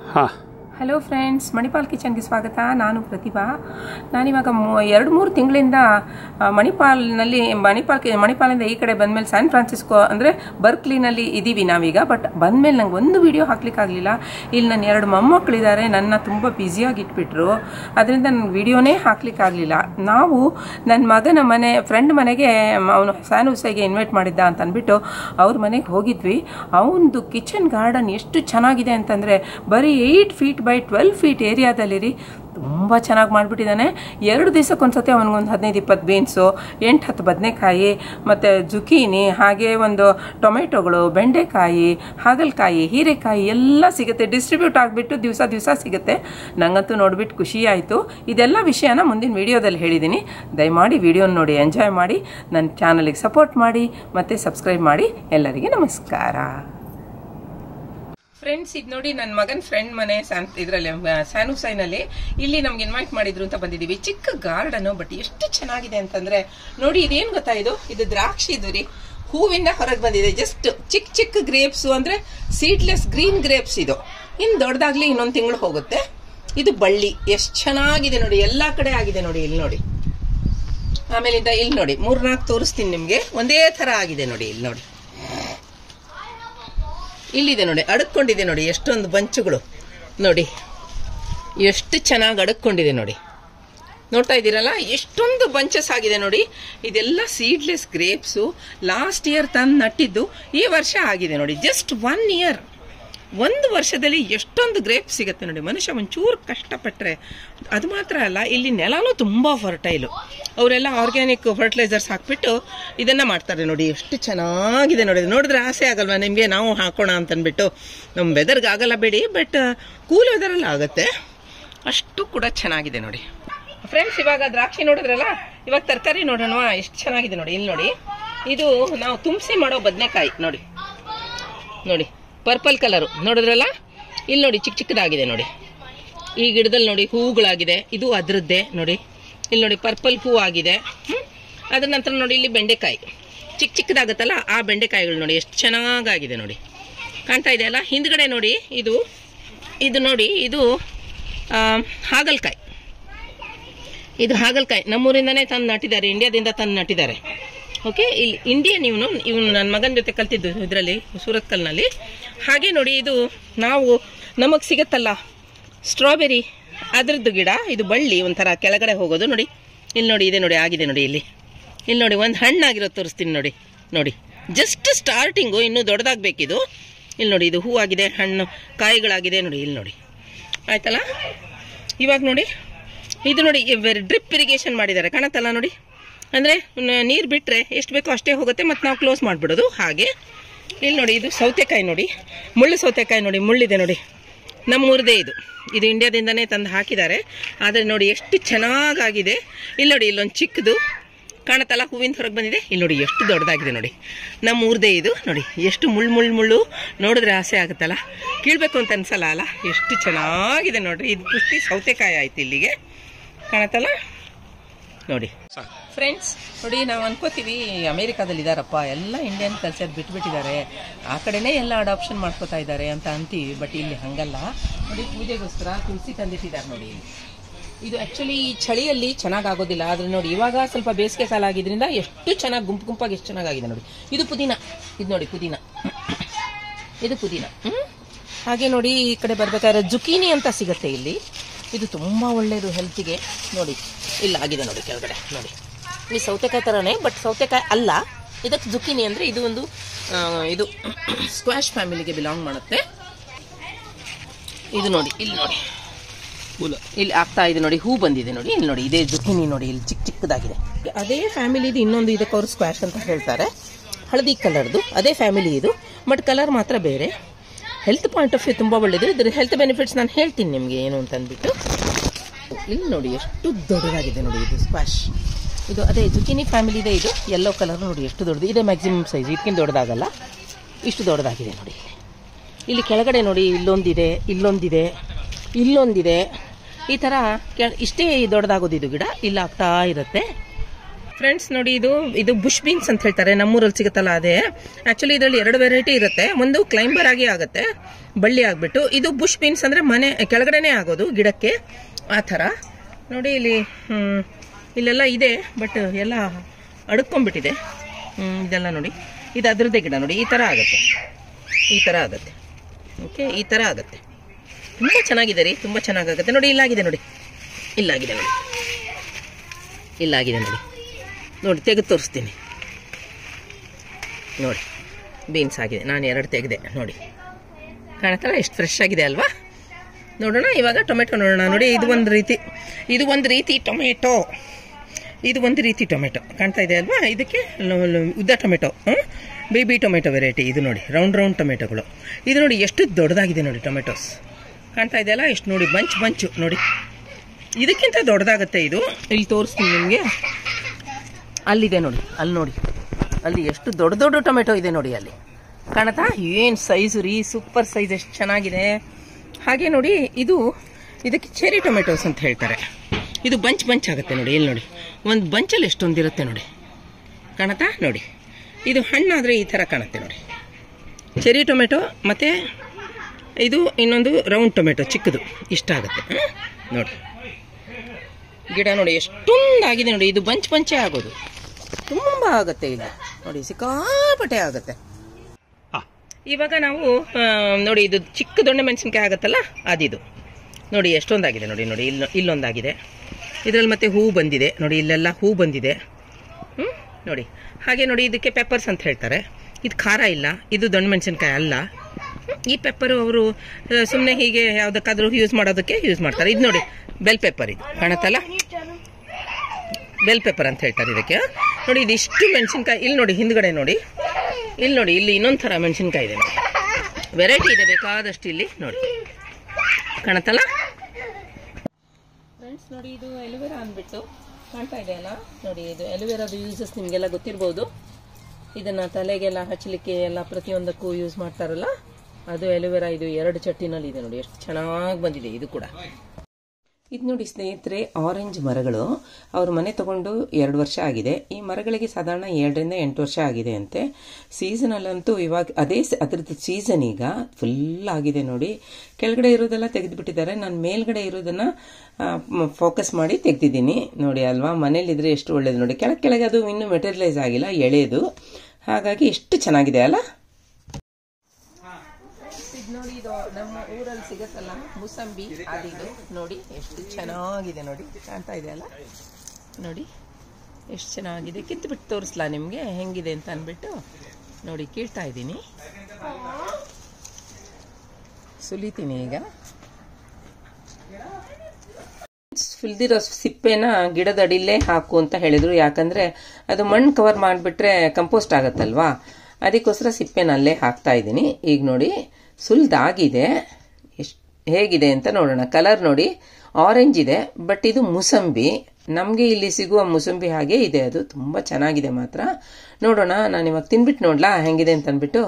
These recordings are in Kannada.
ಹಾಂ ಹಲೋ ಫ್ರೆಂಡ್ಸ್ ಮಣಿಪಾಲ್ ಕಿಚನ್ಗೆ ಸ್ವಾಗತ ನಾನು ಪ್ರತಿಭಾ ನಾನಿವಾಗ ಮೂ- ಎರಡು ಮೂರು ತಿಂಗಳಿಂದ ಆ, ಮಣಿಪಾಲ್ನಲ್ಲಿ ಮಣಿಪಾಲ್ ಕಿ- ಮಣಿಪಾಲಿಂದ ಈ ಕಡೆ ಬಂದಮೇಲೆ ಸ್ಯಾನ್ ಫ್ರಾನ್ಸಿಸ್ಕೋ ಅಂದರೆ ಬರ್ಕ್ಲಿನಲ್ಲಿ ಇದ್ದೀವಿ ನಾವೀಗ ಬಟ್ ಬಂದಮೇಲೆ ನಂಗೆ ಒಂದು ವಿಡಿಯೋ ಹಾಕ್ಲಿಕ್ಕಾಗಲಿಲ್ಲ ಇಲ್ಲಿ ನನ್ನ ಎರಡು ಮೊಮ್ಮಕ್ಕಳಿದ್ದಾರೆ ನನ್ನ ತುಂಬ ಬ್ಯುಸಿಯಾಗಿ ಇಟ್ಬಿಟ್ರು ಅದರಿಂದ ನನಗೆ ವಿಡಿಯೋನೇ ಹಾಕ್ಲಿಕ್ಕಾಗಲಿಲ್ಲ ನಾವು ನನ್ನ ಮಗನ ಮನೆ ಫ್ರೆಂಡ್ ಮನೆಗೆ ಅವನು ಸ್ಯಾನ್ ಹುಸೈಗೆ ಇನ್ವೈಟ್ ಮಾಡಿದ್ದ ಅಂತ ಅಂದ್ಬಿಟ್ಟು ಅವ್ರ ಮನೆಗೆ ಹೋಗಿದ್ವಿ ಅವನದು ಕಿಚನ್ ಗಾರ್ಡನ್ ಎಷ್ಟು ಚೆನ್ನಾಗಿದೆ ಅಂತಂದರೆ ಬರೀ eight feet by twelve feet ಏರಿಯಾದಲ್ಲಿ ರೀ ತುಂಬ ಚೆನ್ನಾಗಿ ಮಾಡಿಬಿಟ್ಟಿದ್ದಾನೆ ಎರಡು ದಿವಸಕ್ಕೊಂದ್ಸತಿ ಅವನಿಗೊಂದು ಹದಿನೈದು ಇಪ್ಪತ್ತು ಬೀನ್ಸು ಎಂಟು ಹತ್ತು ಬದನೆಕಾಯಿ ಮತ್ತು ಜುಕೀನಿ ಹಾಗೆ ಒಂದು ಟೊಮೆಟೊಗಳು ಬೆಂಡೆಕಾಯಿ ಹಾಗಲಕಾಯಿ ಹೀರೆಕಾಯಿ ಎಲ್ಲ ಸಿಗುತ್ತೆ ಡಿಸ್ಟ್ರಿಬ್ಯೂಟ್ ಆಗಿಬಿಟ್ಟು ದಿವಸ ದಿವಸ ಸಿಗುತ್ತೆ ನನಗಂತೂ ನೋಡಿಬಿಟ್ಟು ಖುಷಿ ಆಯಿತು ಇದೆಲ್ಲ ವಿಷಯನ ಮುಂದಿನ ವಿಡಿಯೋದಲ್ಲಿ ಹೇಳಿದ್ದೀನಿ ದಯಮಾಡಿ ವಿಡಿಯೋನ ನೋಡಿ ಎಂಜಾಯ್ ಮಾಡಿ ನನ್ನ ಚಾನಲಿಗೆ ಸಪೋರ್ಟ್ ಮಾಡಿ ಮತ್ತು ಸಬ್ಸ್ಕ್ರೈಬ್ ಮಾಡಿ ಎಲ್ಲರಿಗೆ ನಮಸ್ಕಾರ ಫ್ರೆಂಡ್ಸ್ ಇದು ನೋಡಿ ನನ್ನ ಮಗನ ಫ್ರೆಂಡ್ ಮನೆ ಸ್ಯಾನ್ ಇದರಲ್ಲಿ ಸ್ಯಾನುಸೈನಲ್ಲಿ ಇಲ್ಲಿ ನಮ್ಗೆ ಇನ್ವೈಟ್ ಮಾಡಿದ್ರು ಅಂತ ಬಂದಿದ್ದೀವಿ ಚಿಕ್ಕ ಗಾರ್ಡನ್ ಬಟ್ ಎಷ್ಟು ಚೆನ್ನಾಗಿದೆ ಅಂತಂದ್ರೆ ನೋಡಿ ಇದೇನು ಗೊತ್ತಾ ಇದು ಇದು ದ್ರಾಕ್ಷಿ ಇದು ರೀ ಹೂವಿಂದ ಹೊರಗೆ ಬಂದಿದೆ ಜಸ್ಟ್ ಚಿಕ್ಕ ಚಿಕ್ಕ ಗ್ರೇಪ್ಸ್ ಅಂದ್ರೆ ಸೀಡ್ಲೆಸ್ ಗ್ರೀನ್ ಗ್ರೇಪ್ಸ್ ಇದು ಇನ್ನು ದೊಡ್ಡದಾಗ್ಲಿ ಇನ್ನೊಂದು ತಿಂಗಳು ಹೋಗುತ್ತೆ ಇದು ಬಳ್ಳಿ ಎಷ್ಟು ಚೆನ್ನಾಗಿದೆ ನೋಡಿ ಎಲ್ಲಾ ಕಡೆ ಆಗಿದೆ ನೋಡಿ ಇಲ್ಲಿ ನೋಡಿ ಆಮೇಲಿಂದ ಇಲ್ಲಿ ನೋಡಿ ಮೂರ್ನಾಲ್ಕು ತೋರಿಸ್ತೀನಿ ನಿಮ್ಗೆ ಒಂದೇ ತರ ಆಗಿದೆ ನೋಡಿ ಇಲ್ಲಿ ನೋಡಿ ಇಲ್ಲಿದೆ ನೋಡಿ ಅಡಕೊಂಡಿದೆ ನೋಡಿ ಎಷ್ಟೊಂದು ಬಂಚುಗಳು ನೋಡಿ ಎಷ್ಟು ಚೆನ್ನಾಗಿ ಅಡಕೊಂಡಿದೆ ನೋಡಿ ನೋಡ್ತಾ ಇದ್ದೀರಲ್ಲ ಎಷ್ಟೊಂದು ಬಂಚಸ್ ಆಗಿದೆ ನೋಡಿ ಇದೆಲ್ಲ ಸೀಡ್ಲೆಸ್ ಗ್ರೇಪ್ಸು ಲಾಸ್ಟ್ ಇಯರ್ ತಂದು ನಟ್ಟಿದ್ದು ಈ ವರ್ಷ ಆಗಿದೆ ನೋಡಿ ಜಸ್ಟ್ ಒನ್ ಇಯರ್ ಒಂದು ವರ್ಷದಲ್ಲಿ ಎಷ್ಟೊಂದು ಗ್ರೇಪ್ ಸಿಗುತ್ತೆ ನೋಡಿ ಮನುಷ್ಯ ಒಂಚೂರು ಕಷ್ಟಪಟ್ಟರೆ ಅದು ಮಾತ್ರ ಅಲ್ಲ ಇಲ್ಲಿ ನೆಲನೂ ತುಂಬ ಫರ್ಟೈಲು ಅವರೆಲ್ಲ ಆರ್ಗ್ಯಾನಿಕ್ ಫರ್ಟಿಲೈಸರ್ಸ್ ಹಾಕ್ಬಿಟ್ಟು ಇದನ್ನ ಮಾಡ್ತಾರೆ ನೋಡಿ ಎಷ್ಟು ಚೆನ್ನಾಗಿದೆ ನೋಡಿ ನೋಡಿದ್ರೆ ಆಸೆ ಆಗಲ್ವಾ ನಿಮಗೆ ನಾವು ಹಾಕೋಣ ಅಂತ ಅಂದ್ಬಿಟ್ಟು ನಮ್ಮ ವೆದರ್ಗೆ ಆಗಲ್ಲ ಬೇಡಿ ಬಟ್ ಕೂಲ್ ವೆದರಲ್ಲಿ ಆಗುತ್ತೆ ಅಷ್ಟು ಕೂಡ ಚೆನ್ನಾಗಿದೆ ನೋಡಿ ಫ್ರೆಂಡ್ಸ್ ಇವಾಗ ದ್ರಾಕ್ಷಿ ನೋಡಿದ್ರಲ್ಲ ಇವಾಗ ತರಕಾರಿ ನೋಡೋಣ ಎಷ್ಟು ಚೆನ್ನಾಗಿದೆ ನೋಡಿ ಇಲ್ಲಿ ನೋಡಿ ಇದು ನಾವು ತುಂಬಿಸಿ ಮಾಡೋ ಬದನೆಕಾಯಿ ನೋಡಿ ನೋಡಿ ಪರ್ಪಲ್ ಕಲರು ನೋಡಿದ್ರಲ್ಲ ಇಲ್ಲಿ ನೋಡಿ ಚಿಕ್ಕ ಚಿಕ್ಕದಾಗಿದೆ ನೋಡಿ ಈ ಗಿಡದಲ್ಲಿ ನೋಡಿ ಹೂಗಳಾಗಿದೆ ಇದು ಅದ್ರದ್ದೇ ನೋಡಿ ಇಲ್ಲಿ ನೋಡಿ ಪರ್ಪಲ್ ಹೂ ಆಗಿದೆ ಹ್ಮ್? ಅದ್ರ ನಂತರ ನೋಡಿ ಇಲ್ಲಿ ಬೆಂಡೆಕಾಯಿ ಚಿಕ್ಕ ಚಿಕ್ಕದಾಗತ್ತಲ್ಲ ಆ ಬೆಂಡೆಕಾಯಿಗಳು ನೋಡಿ ಎಷ್ಟು ಚೆನ್ನಾಗಾಗಿದೆ ನೋಡಿ ಕಾಣ್ತಾ ಇದೆ ಅಲ್ಲ ಹಿಂದ್ಗಡೆ ನೋಡಿ ಇದು ಇದು ನೋಡಿ ಇದು ಆ, ಹಾಗಲಕಾಯಿ ಇದು ಹಾಗಲಕಾಯಿ ನಮ್ಮೂರಿಂದನೇ ತಂದು ನಟ್ಟಿದ್ದಾರೆ ಇಂಡಿಯಾದಿಂದ ತಂದು ನಟ್ಟಿದ್ದಾರೆ ಓಕೆ ಇಲ್ಲಿ ಇಂಡಿಯನ್ ಇವನು ಇವನು ನನ್ನ ಮಗನ ಜೊತೆ ಕಲ್ತಿದ್ದು ಇದರಲ್ಲಿ ಸೂರತ್ಕಲ್ನಲ್ಲಿ ಹಾಗೆ ನೋಡಿ ಇದು ನಾವು ನಮಗೆ ಸಿಗತ್ತಲ್ಲ ಸ್ಟ್ರಾಬೆರಿ ಅದ್ರದ್ದು ಗಿಡ ಇದು ಬಳ್ಳಿ ಒಂಥರ ಕೆಳಗಡೆ ಹೋಗೋದು ನೋಡಿ ಇಲ್ಲಿ ನೋಡಿ ಇದೆ ನೋಡಿ ಆಗಿದೆ ನೋಡಿ ಇಲ್ಲಿ ಇಲ್ಲಿ ನೋಡಿ ಒಂದು ಹಣ್ಣಾಗಿರೋದು ತೋರಿಸ್ತೀನಿ ನೋಡಿ ನೋಡಿ ಜಸ್ಟ್ ಸ್ಟಾರ್ಟಿಂಗು ಇನ್ನೂ ದೊಡ್ಡದಾಗಬೇಕಿದು ಇಲ್ಲಿ ನೋಡಿ ಇದು ಹೂವಾಗಿದೆ ಹಣ್ಣು ಕಾಯಿಗಳಾಗಿದೆ ನೋಡಿ ಇಲ್ಲಿ ನೋಡಿ ಆಯ್ತಲ್ಲ ಇವಾಗ ನೋಡಿ ಇದು ನೋಡಿ ಡ್ರಿಪ್ ಇರಿಗೇಷನ್ ಮಾಡಿದ್ದಾರೆ ಕಾಣತ್ತಲ್ಲ ನೋಡಿ ಅಂದರೆ ನೀರು ಬಿಟ್ಟರೆ ಎಷ್ಟು ಬೇಕೋ ಅಷ್ಟೇ ಹೋಗುತ್ತೆ ಮತ್ತು ನಾವು ಕ್ಲೋಸ್ ಮಾಡಿಬಿಡೋದು ಹಾಗೆ ಇಲ್ಲಿ ನೋಡಿ ಇದು ಸೌತೆಕಾಯಿ ನೋಡಿ ಮುಳ್ಳು ಸೌತೆಕಾಯಿ ನೋಡಿ ಮುಳ್ಳಿದೆ ನೋಡಿ ನಮ್ಮೂರದೇ ಇದು ಇದು ಇಂಡಿಯಾದಿಂದನೇ ತಂದು ಹಾಕಿದ್ದಾರೆ ಆದರೆ ನೋಡಿ ಎಷ್ಟು ಚೆನ್ನಾಗಾಗಿದೆ ಇಲ್ಲಿ ನೋಡಿ ಇಲ್ಲೊಂದು ಚಿಕ್ಕದು ಕಾಣತ್ತಲ್ಲ ಹೂವಿನ ಹೊರಗೆ ಬಂದಿದೆ ಇಲ್ಲಿ ನೋಡಿ ಎಷ್ಟು ದೊಡ್ಡದಾಗಿದೆ ನೋಡಿ ನಮ್ಮ ಊರ್ದೇ ಇದು ನೋಡಿ ಎಷ್ಟು ಮುಳ್ಳು ಮುಳ್ಳು ಮುಳ್ಳು ನೋಡಿದ್ರೆ ಆಸೆ ಆಗುತ್ತಲ್ಲ ಕೀಳ್ಬೇಕು ಅಂತ ಅನ್ಸಲ್ಲ ಅಲ್ಲ ಎಷ್ಟು ಚೆನ್ನಾಗಿದೆ ನೋಡ್ರಿ ಇದು ಪುಷ್ಟಿ ಸೌತೆಕಾಯಿ ಆಯ್ತು ಇಲ್ಲಿಗೆ ಕಾಣತ್ತಲ್ಲ ನೋಡಿ ಫ್ರೆಂಡ್ಸ್ ನೋಡಿ ನಾವು ಅನ್ಕೋತೀವಿ ಅಮೇರಿಕಾದಲ್ಲಿ ಇದಾರಪ್ಪ ಎಲ್ಲ ಇಂಡಿಯನ್ ಕಲ್ಚರ್ ಬಿಟ್ಬಿಟ್ಟಿದ್ದಾರೆ ಆ ಕಡೆನೇ ಎಲ್ಲ ಅಡಾಪ್ಷನ್ ಮಾಡ್ಕೋತಾ ಇದ್ದಾರೆ ಅಂತ ಅಂತೀವಿ ಬಟ್ ಇಲ್ಲಿ ಹಂಗಲ್ಲ ನೋಡಿ ಪೂಜೆಗೋಸ್ಕರ ತುಳಸಿ ತಂದಿಟ್ಟಿದ್ದಾರೆ ನೋಡಿ ಇಲ್ಲಿ ಇದು ಆಕ್ಚುಲಿ ಈ ಚಳಿಯಲ್ಲಿ ಚೆನ್ನಾಗಿ ಆಗೋದಿಲ್ಲ ಆದ್ರೆ ನೋಡಿ ಇವಾಗ ಸ್ವಲ್ಪ ಬೇಸಿಗೆ ಕಾಲ ಆಗಿದ್ರಿಂದ ಎಷ್ಟು ಚೆನ್ನಾಗಿ ಗುಂಪು ಗುಂಪಾಗಿ ಎಷ್ಟು ಚೆನ್ನಾಗಿದೆ ನೋಡಿ ಇದು ಪುದೀನ ಇದು ನೋಡಿ ಪುದೀನ ಇದು ಪುದೀನ ಹ್ಮ್? ಹಾಗೆ ನೋಡಿ ಈ ಕಡೆ ಬರ್ಬೇಕಾದ್ರೆ ಜುಕೀನಿ ಅಂತ ಸಿಗುತ್ತೆ ಇಲ್ಲಿ ಇದು ತುಂಬಾ ಒಳ್ಳೆಯದು ಹೆಲ್ತಿಗೆ ನೋಡಿ ಇಲ್ಲ ಆಗಿದೆ ನೋಡಿ ಕೆಳಗಡೆ ನೋಡಿ ಈ ಸೌತೆಕಾಯಿ ಥರನೇ ಬಟ್ ಸೌತೆಕಾಯಿ ಅಲ್ಲ ಇದಕ್ಕೆ ಜುಕೀನಿ ಅಂದ್ರೆ ಇದು ಒಂದು ಆ, ಇದು ಸ್ಕ್ವಾಶ್ ಫ್ಯಾಮಿಲಿಗೆ ಬಿಲಾಂಗ್ ಮಾಡುತ್ತೆ ಇದು ನೋಡಿ ಇಲ್ಲಿ ನೋಡಿ ಇಲ್ಲಿ ಆಗ್ತಾ ಇದೆ ನೋಡಿ ಹೂ ಬಂದಿದೆ ನೋಡಿ ಇಲ್ಲಿ ನೋಡಿ ಇದೇ ಜುಕಿನಿ ನೋಡಿ ಇಲ್ಲಿ ಚಿಕ್ಕ ಚಿಕ್ಕದಾಗಿದೆ ಅದೇ ಫ್ಯಾಮಿಲಿದು ಇನ್ನೊಂದು ಇದಕ್ಕೆ ಅವರು ಸ್ಕ್ವಾಶ್ ಅಂತ ಹೇಳ್ತಾರೆ ಹಳದಿ ಕಲರ್ದು ಅದೇ ಫ್ಯಾಮಿಲಿ ಇದು ಬಟ್ ಕಲರ್ ಮಾತ್ರ ಬೇರೆ ಹೆಲ್ತ್ ಪಾಯಿಂಟ್ ಆಫ್ ವ್ಯೂ ತುಂಬ ಒಳ್ಳೇದು ಇದ್ರ ಹೆಲ್ತ್ ಬೆನಿಫಿಟ್ಸ್ ನಾನು ಹೇಳ್ತೀನಿ ನಿಮಗೆ ಏನು ಅಂತ ಅಂದ್ಬಿಟ್ಟು ಇಲ್ಲಿ ನೋಡಿ ಎಷ್ಟು ದೊಡ್ಡದಾಗಿದೆ ನೋಡಿ ಇದು ಸ್ಕ್ವಾಶ್ ಇದು ಅದೇ ಜುಕಿನಿ ಫ್ಯಾಮಿಲಿದೆ ಇದು ಯೆಲ್ಲೋ ಕಲರ್ ನೋಡಿ ಎಷ್ಟು ದೊಡ್ಡದು ಇದೇ ಮ್ಯಾಕ್ಸಿಮಮ್ ಸೈಜ್ ಇದಕ್ಕಿಂತ ದೊಡ್ಡದಾಗಲ್ಲ ಇಷ್ಟು ದೊಡ್ಡದಾಗಿದೆ ನೋಡಿ ಇಲ್ಲಿ ಕೆಳಗಡೆ ನೋಡಿ ಇಲ್ಲೊಂದಿದೆ ಇಲ್ಲೊಂದಿದೆ ಇಲ್ಲೊಂದಿದೆ ಈ ಥರ ಕೆ ಇಷ್ಟೇ ದೊಡ್ಡದಾಗೋದು ಇದು ಗಿಡ ಇಲ್ಲ ಆಗ್ತಾ ಇರುತ್ತೆ ಫ್ರೆಂಡ್ಸ್ ನೋಡಿ ಇದು ಇದು ಬುಷ್ ಬೀನ್ಸ್ ಅಂತ ಹೇಳ್ತಾರೆ ನಮ್ಮೂರಲ್ಲಿ ಸಿಗುತ್ತಲ್ಲ ಅದೇ ಆಕ್ಚುಲಿ ಇದರಲ್ಲಿ ಎರಡು ವೆರೈಟಿ ಇರುತ್ತೆ ಒಂದು ಕ್ಲೈಂಬರ್ ಆಗಿ ಆಗುತ್ತೆ ಬಳ್ಳಿ ಆಗ್ಬಿಟ್ಟು ಇದು ಬುಷ್ ಬೀನ್ಸ್ ಅಂದರೆ ಮನೆ ಕೆಳಗಡೆನೇ ಆಗೋದು ಗಿಡಕ್ಕೆ ಆ ಥರ ನೋಡಿ ಇಲ್ಲಿ ಹ್ಮ್, ಇಲ್ಲೆಲ್ಲ ಇದೆ ಬಟ್ ಎಲ್ಲ ಅಡ್ಕೊಂಡ್ಬಿಟ್ಟಿದೆ ಹ್ಮ್, ಇದೆಲ್ಲ ನೋಡಿ ಇದು ಅದರದ್ದೇ ಗಿಡ ನೋಡಿ ಈ ಥರ ಆಗುತ್ತೆ ಈ ಥರ ಆಗುತ್ತೆ ಓಕೆ ಈ ಥರ ಆಗುತ್ತೆ ತುಂಬ ಚೆನ್ನಾಗಿದೆ ರೀ ತುಂಬ ಚೆನ್ನಾಗಾಗುತ್ತೆ ನೋಡಿ ಇಲ್ಲಾಗಿದೆ ನೋಡಿ ಇಲ್ಲಾಗಿದೆ ನೋಡಿ ಇಲ್ಲಾಗಿದೆ ನೋಡಿ ನೋಡಿ ತೆಗೆದು ತೋರಿಸ್ತೀನಿ ನೋಡಿ ಬೀನ್ಸ್ ಆಗಿದೆ ನಾನು ಎರಡು ತೆಗೆದೆ ನೋಡಿ ಕಾಣತ್ತಲ್ಲ ಎಷ್ಟು ಫ್ರೆಶ್ ಆಗಿದೆ ಅಲ್ವಾ ನೋಡೋಣ ಇವಾಗ ಟೊಮೆಟೊ ನೋಡೋಣ ನೋಡಿ ಇದು ಒಂದು ರೀತಿ ಇದು ಒಂದು ರೀತಿ ಟೊಮೆಟೊ ಇದು ಒಂದು ರೀತಿ ಟೊಮೆಟೊ ಕಾಣ್ತಾ ಇದೆ ಅಲ್ವಾ ಇದಕ್ಕೆ ಲ- ಲ- ಉದ್ದ ಟೊಮೆಟೊ ಬೇಬಿ ಟೊಮೆಟೊ ವೆರೈಟಿ ಇದು ನೋಡಿ ರೌಂಡ್ ರೌಂಡ್ ಟೊಮೆಟೊಗಳು ಇದು ನೋಡಿ ಎಷ್ಟು ದೊಡ್ಡದಾಗಿದೆ ನೋಡಿ ಟೊಮೆಟೊಸ್ ಕಾಣ್ತಾ ಇದೆಯಲ್ಲ ಎಷ್ಟು ನೋಡಿ ಬಂಚ್ ಬಂಚು ನೋಡಿ ಇದಕ್ಕಿಂತ ದೊಡ್ಡದಾಗುತ್ತೆ ಇದು ಇಲ್ಲಿ ತೋರಿಸ್ತೀನಿ ನಿಮಗೆ ಅಲ್ಲಿದೆ ನೋಡಿ ಅಲ್ಲಿ ನೋಡಿ ಅಲ್ಲಿ ಎಷ್ಟು ದೊಡ್ಡ ದೊಡ್ಡ ಟೊಮೆಟೊ ಇದೆ ನೋಡಿ ಅಲ್ಲಿ ಕಾಣತ್ತಾ ಏನು ಸೈಜು ರೀ ಸೂಪರ್ ಸೈಜ್ ಎಷ್ಟು ಚೆನ್ನಾಗಿದೆ ಹಾಗೆ ನೋಡಿ ಇದು ಇದಕ್ಕೆ ಚೆರಿ ಟೊಮೆಟೊಸ್ ಅಂತ ಹೇಳ್ತಾರೆ ಇದು ಬಂಚ್ ಬಂಚ್ ಆಗುತ್ತೆ ನೋಡಿ ಇಲ್ಲಿ ನೋಡಿ ಒಂದು ಬಂಚಲ್ಲಿ ಎಷ್ಟೊಂದಿರುತ್ತೆ ನೋಡಿ ಕಾಣತ್ತಾ ನೋಡಿ ಇದು ಹಣ್ಣಾದರೆ ಈ ಥರ ಕಾಣುತ್ತೆ ನೋಡಿ ಚೆರಿ ಟೊಮೆಟೊ ಮತ್ತು ಇದು ಇನ್ನೊಂದು ರೌಂಡ್ ಟೊಮೆಟೊ ಚಿಕ್ಕದು ಇಷ್ಟ ಆಗುತ್ತೆ ಹ್ಮ್? ನೋಡಿ ಗಿಡ ನೋಡಿ ಎಷ್ಟೊಂದಾಗಿದೆ ನೋಡಿ ಇದು ಬಂಚ್ ಬಂಚೇ ಆಗೋದು ತುಂಬ ಆಗುತ್ತೆ ಇದು ನೋಡಿ ಸಿಕ್ಕಾಪಟ್ಟೆ ಆಗುತ್ತೆ ಇವಾಗ ನಾವು ಆ, ನೋಡಿ ಇದು ಚಿಕ್ಕ ದೊಣ್ಣೆ ಮೆಣಸಿನ್ಕಾಯಿ ಆಗುತ್ತಲ್ಲ ಅದಿದು ನೋಡಿ ಎಷ್ಟೊಂದಾಗಿದೆ ನೋಡಿ ನೋಡಿ ಇಲ್ಲಿ ಇಲ್ಲೊಂದಾಗಿದೆ ಇದರಲ್ಲಿ ಮತ್ತೆ ಹೂ ಬಂದಿದೆ ನೋಡಿ ಇಲ್ಲೆಲ್ಲ ಹೂ ಬಂದಿದೆ ಹ್ಮ್? ನೋಡಿ ಹಾಗೆ ನೋಡಿ ಇದಕ್ಕೆ ಪೆಪ್ಪರ್ಸ್ ಅಂತ ಹೇಳ್ತಾರೆ ಇದು ಖಾರ ಇಲ್ಲ ಇದು ದೊಣ್ಣೆ ಮೆಣಸಿನ್ಕಾಯಿ ಅಲ್ಲ ಹ್ಮ್? ಈ ಪೆಪ್ಪರು ಅವರು ಸುಮ್ಮನೆ ಹೀಗೆ ಯಾವುದಕ್ಕಾದ್ರೂ ಯೂಸ್ ಮಾಡೋದಕ್ಕೆ ಯೂಸ್ ಮಾಡ್ತಾರೆ ಇದು ನೋಡಿ ಬೆಲ್ ಪೆಪ್ಪರ್ ಇದು ಕಾಣತ್ತಲ್ಲ ಬೆಲ್ ಪೆಪ್ಪರ್ ಅಂತ ಹೇಳ್ತಾರೆ ಇದಕ್ಕೆ ನೋಡಿ ಇದಿಷ್ಟು ಮೆಣಸಿನ್ಕಾಯಿ ಇಲ್ಲಿ ನೋಡಿ ಹಿಂದ್ಗಡೆ ನೋಡಿ ಇಲ್ಲಿ ನೋಡಿ ಇಲ್ಲಿ ಇನ್ನೊಂದು ಥರ ಮೆಣಸಿನ್ಕಾಯಿ ಇದೆ ನೋಡಿ ವೆರೈಟಿ ಇದೆ ಬೇಕಾದಷ್ಟು ಇಲ್ಲಿ ನೋಡಿ ಕಾಣತ್ತಲ್ಲ ಫ್ರೆಂಡ್ಸ್ ನೋಡಿ ಇದು ಎಲುವೆರಾ ಅಂದ್ಬಿಟ್ಟು ಕಾಣ್ತಾ ಇದೆ ಅಲ್ಲ ನೋಡಿ ಇದು ಎಲುವೆರಾದ ಯೂಸಸ್ ನಿಮಗೆಲ್ಲ ಗೊತ್ತಿರ್ಬೋದು ಇದನ್ನ ತಲೆಗೆಲ್ಲ ಹಚ್ಚಲಿಕ್ಕೆ ಎಲ್ಲ ಪ್ರತಿಯೊಂದಕ್ಕೂ ಯೂಸ್ ಮಾಡ್ತಾರಲ್ಲ ಅದು ಎಲುವೆರಾ ಇದು ಎರಡು ಚಟ್ಟಿನಲ್ಲಿ ಇದೆ ನೋಡಿ ಎಷ್ಟು ಚೆನ್ನಾಗಿ ಬಂದಿದೆ ಇದು ಕೂಡ ಇದು ನೋಡಿ ಸ್ನೇಹಿತರೆ ಆರೆಂಜ್ ಮರಗಳು ಅವ್ರ ಮನೆ ತಗೊಂಡು ಎರಡು ವರ್ಷ ಆಗಿದೆ ಈ ಮರಗಳಿಗೆ ಸಾಧಾರಣ ಏಳರಿಂದ ಎಂಟು ವರ್ಷ ಆಗಿದೆ ಅಂತೆ ಸೀಸನಲ್ಲಂತೂ ಇವಾಗ ಅದೇ ಸ- ಅದ್ರದ್ದು ಸೀಸನ್ ಈಗ ಫುಲ್ ಆಗಿದೆ ನೋಡಿ ಕೆಳಗಡೆ ಇರೋದೆಲ್ಲ ತೆಗೆದುಬಿಟ್ಟಿದ್ದಾರೆ ನಾನು ಮೇಲ್ಗಡೆ ಇರೋದನ್ನ ಫೋಕಸ್ ಮಾಡಿ ತೆಗ್ದಿದ್ದೀನಿ ನೋಡಿ ಅಲ್ವಾ ಮನೇಲಿದ್ರೆ ಎಷ್ಟು ಒಳ್ಳೇದು ನೋಡಿ ಕೆಳಗೆ ಕೆಳಗೆ ಅದು ಇನ್ನೂ ಮೆಟೀರಿಯಲೈಸ್ ಆಗಿಲ್ಲ ಎಳೆದು ಹಾಗಾಗಿ ಎಷ್ಟು ಚೆನ್ನಾಗಿದೆ ಅಲ್ಲ ಇದು ನೋಡಿ ಇದು ನಮ್ಮ ಊರಲ್ಲಿ ಸಿಗತ್ತಲ್ಲ ಮುಸಂಬಿ ಅದಿದು ನೋಡಿ ಎಷ್ಟು ಚೆನ್ನಾಗಿದೆ ನೋಡಿ ಕಾಣ್ತಾ ಇದೆ ಅಲ್ಲ ನೋಡಿ ಎಷ್ಟು ಚೆನ್ನಾಗಿದೆ ಕಿತ್ತು ಬಿಟ್ಟು ತೋರಿಸ್ಲಾ ನಿಮಗೆ ಹೆಂಗಿದೆ ಅಂತ ಅಂದ್ಬಿಟ್ಟು ನೋಡಿ ಕೀಳ್ತಾ ಇದ್ದೀನಿ ಸುಲಿತೀನಿ ಈಗ ಸುಲಿದಿರೋ ಸಿಪ್ಪೆನ ಗಿಡದ ಅಡಿಲೇ ಹಾಕು ಅಂತ ಹೇಳಿದ್ರು ಯಾಕಂದ್ರೆ ಅದು ಮಣ್ಣು ಕವರ್ ಮಾಡಿಬಿಟ್ರೆ ಕಂಪೋಸ್ಟ್ ಆಗತ್ತಲ್ವಾ ಅದಕ್ಕೋಸ್ಕರ ಸಿಪ್ಪೆನ ಅಲ್ಲೇ ಹಾಕ್ತಾ ಇದ್ದೀನಿ ಈಗ ನೋಡಿ ಸುಲ್ದಾಗಿದೆ ಎಷ್ಟು ಹೇಗಿದೆ ಅಂತ ನೋಡೋಣ ಕಲರ್ ನೋಡಿ ಆರೆಂಜ್ ಇದೆ ಬಟ್ ಇದು ಮುಸಂಬಿ ನಮಗೆ ಇಲ್ಲಿ ಸಿಗುವ ಮುಸಂಬಿ ಹಾಗೆ ಇದೆ ಅದು ತುಂಬ ಚೆನ್ನಾಗಿದೆ ಮಾತ್ರ ನೋಡೋಣ ನಾನು ಇವಾಗ ತಿನ್ಬಿಟ್ಟು ನೋಡ್ಲಾ ಹೆಂಗಿದೆ ಅಂತ ಅಂದ್ಬಿಟ್ಟು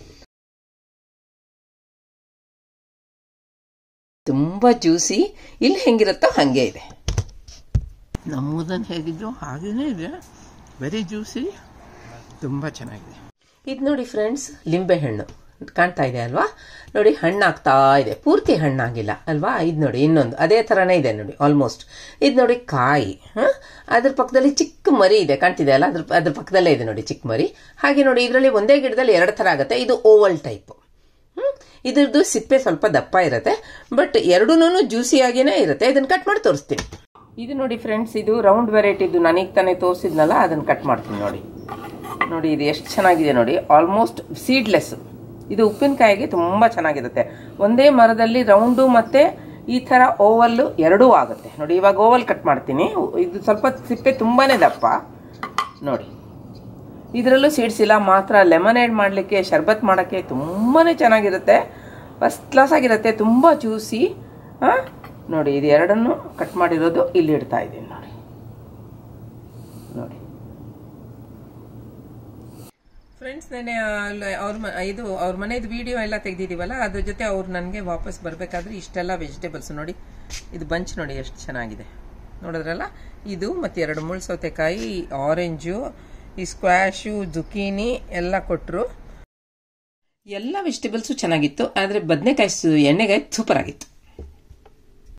ತುಂಬ ಜ್ಯೂಸಿ ಇಲ್ಲಿ ಹೆಂಗಿರುತ್ತೋ ಹಾಗೆ ಇದೆ ನಮ್ಮೂರಲ್ಲಿ ಹೇಗಿದ್ರು ಹಾಗೇನೇ ಇದೆ ವೆರಿ ಜ್ಯೂಸಿ ತುಂಬ ಚೆನ್ನಾಗಿದೆ ಇದು ನೋಡಿ ಫ್ರೆಂಡ್ಸ್ ಲಿಂಬೆ ಹಣ್ಣು ಕಾಣ್ತಾ ಇದೆ ಅಲ್ವಾ ನೋಡಿ ಹಣ್ಣಾಗ್ತಾ ಇದೆ ಪೂರ್ತಿ ಹಣ್ಣಾಗಿಲ್ಲ ಅಲ್ವಾ ಇದು ನೋಡಿ ಇನ್ನೊಂದು ಅದೇ ಥರನೇ ಇದೆ ನೋಡಿ ಆಲ್ಮೋಸ್ಟ್ ಇದು ನೋಡಿ ಕಾಯಿ ಹ? ಅದ್ರ ಪಕ್ಕದಲ್ಲಿ ಚಿಕ್ಕ ಮರಿ ಇದೆ ಕಾಣ್ತಿದೆ ಅಲ್ಲ ಅದ್ರ ಅದ್ರ ಪಕ್ಕದಲ್ಲೇ ಇದೆ ನೋಡಿ ಚಿಕ್ಕ ಮರಿ ಹಾಗೆ ನೋಡಿ ಇದರಲ್ಲಿ ಒಂದೇ ಗಿಡದಲ್ಲಿ ಎರಡು ಥರ ಆಗುತ್ತೆ ಇದು ಓವಲ್ ಟೈಪ್ ಹ್ಮ್ ಇದ್ರದ್ದು ಸಿಪ್ಪೆ ಸ್ವಲ್ಪ ದಪ್ಪ ಇರುತ್ತೆ ಬಟ್ ಎರಡೂ ಜ್ಯೂಸಿಯಾಗೇನೆ ಇರುತ್ತೆ ಇದನ್ನ ಕಟ್ ಮಾಡಿ ತೋರಿಸ್ತೀನಿ ಇದು ನೋಡಿ ಫ್ರೆಂಡ್ಸ್ ಇದು ರೌಂಡ್ ವೆರೈಟಿದು ನನಗೆ ತಾನೇ ತೋರಿಸಿದ್ನಲ್ಲ ಅದನ್ನ ಕಟ್ ಮಾಡ್ತೀನಿ ನೋಡಿ ನೋಡಿ ಇದು ಎಷ್ಟು ಚೆನ್ನಾಗಿದೆ ನೋಡಿ ಆಲ್ಮೋಸ್ಟ್ ಸೀಡ್ಲೆಸ್ ಇದು ಉಪ್ಪಿನಕಾಯಿಗೆ ತುಂಬ ಚೆನ್ನಾಗಿರುತ್ತೆ ಒಂದೇ ಮರದಲ್ಲಿ ರೌಂಡು ಮತ್ತು ಈ ಥರ ಓವಲ್ಲು ಎರಡೂ ಆಗುತ್ತೆ ನೋಡಿ ಇವಾಗ ಓವಲ್ ಕಟ್ ಮಾಡ್ತೀನಿ ಇದು ಸ್ವಲ್ಪ ಸಿಪ್ಪೆ ತುಂಬಾ ದಪ್ಪ ನೋಡಿ ಇದರಲ್ಲೂ ಸೀಡ್ಸ್ ಇಲ್ಲ ಮಾತ್ರ ಲೆಮನೇಡ್ ಮಾಡಲಿಕ್ಕೆ ಶರ್ಬತ್ ಮಾಡೋಕ್ಕೆ ತುಂಬಾ ಚೆನ್ನಾಗಿರುತ್ತೆ ಫಸ್ಟ್ ಕ್ಲಾಸ್ ಆಗಿರುತ್ತೆ ತುಂಬ ಜ್ಯೂಸಿ ಹಾಂ ನೋಡಿ ಇದು ಎರಡನ್ನು ಕಟ್ ಮಾಡಿರೋದು ಇಲ್ಲಿ ಇಡ್ತಾ ಇದ್ದೀನಿ ನೋಡಿ ನೋಡಿ ಫ್ರೆಂಡ್ಸ್ ನೆನೆ ಅವ್ರ ಇದು ಅವ್ರ ಮನೆದು ವಿಡಿಯೋ ಎಲ್ಲ ತೆಗ್ದಿದ್ದೀವಲ್ಲ ಅದ್ರ ಜೊತೆ ಅವ್ರು ನನಗೆ ವಾಪಸ್ ಬರಬೇಕಾದ್ರೆ ಇಷ್ಟೆಲ್ಲ ವೆಜಿಟೇಬಲ್ಸ್ ನೋಡಿ ಇದು ಬಂಚ್ ನೋಡಿ ಎಷ್ಟು ಚೆನ್ನಾಗಿದೆ ನೋಡಿದ್ರಲ್ಲ ಇದು ಮತ್ತು ಎರಡು ಮುಳ್ಳು ಸೌತೆಕಾಯಿ ಆರೆಂಜು ಈ ಸ್ಕ್ವಾಶು ಜುಕೀನಿ ಎಲ್ಲ ಕೊಟ್ಟರು ಎಲ್ಲ ವೆಜಿಟೇಬಲ್ಸು ಚೆನ್ನಾಗಿತ್ತು ಆದರೆ ಬದನೆಕಾಯಿ ಎಣ್ಣೆಗಾಯಿ ಸೂಪರ್ ಆಗಿತ್ತು